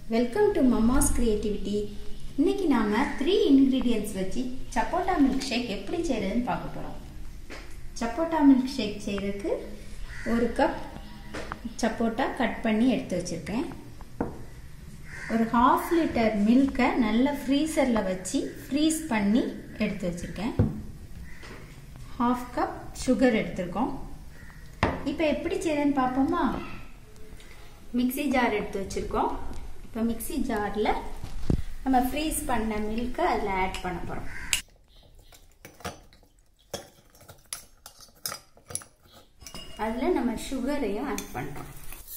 welcome to Mamma's creativity இன்னைக்கு நாம three ingredients வச்சு சப்போட்டா மில்க் ஷேக் எப்படி செய்யறதுன்னு பார்க்க போறோம் சப்போட்டா மில்க் ஷேக் செய்யறதுக்கு ஒரு கப் சப்போட்டா கட் பண்ணி எடுத்து வச்சிருக்கேன் ஒரு ஹாஃப் லிட்டர் மில்கை நல்ல ஃப்ரீசரில் வச்சு ஃப்ரீஸ் பண்ணி எடுத்து வச்சிருக்கேன் ஹாஃப் கப் சுகர் எடுத்திருக்கோம் இப்போ எப்படி செய்யறதுன்னு பார்ப்போமா மிக்சி ஜார் எடுத்து வச்சுருக்கோம் இப்போ மிக்சி ஜாரில் நம்ம ஃப்ரீஸ் பண்ண மில்கை அதில் ஆட் பண்ண போகிறோம் அதில் நம்ம சுகரையும் ஆட் பண்ணுறோம்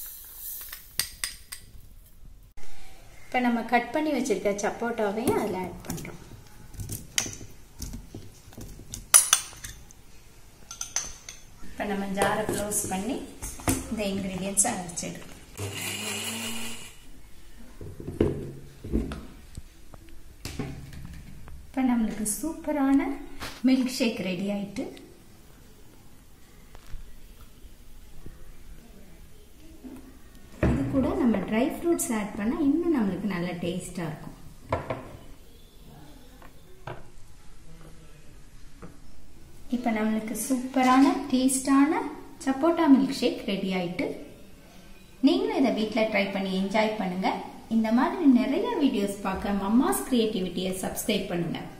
இப்போ நம்ம கட் பண்ணி வச்சுருக்க சப்போட்டாவையும் அதில் ஆட் பண்ணுறோம் இப்போ நம்ம ஜாரை க்ளோஸ் பண்ணி இந்த இன்க்ரீடியன்ஸை அரைச்சிடுறோம் இப்போ நம்மளுக்கு சூப்பரான மில்க் ஷேக் ரெடி ஆயிட்டு இது கூட நம்ம ட்ரை ஃப்ரூட்ஸ் ஆட் பண்ணால் இன்னும் நம்மளுக்கு நல்ல டேஸ்டாக இருக்கும் இப்போ நம்மளுக்கு சூப்பரான டேஸ்டான சப்போட்டா மில்க் ஷேக் ரெடி ஆயிட்டு நீங்களும் இதை வீட்டில் ட்ரை பண்ணி என்ஜாய் பண்ணுங்க இந்த மாதிரி நிறைய வீடியோஸ் பார்க்க மம்மாஸ் கிரியேட்டிவிட்டியை சப்ஸ்கிரைப் பண்ணுங்க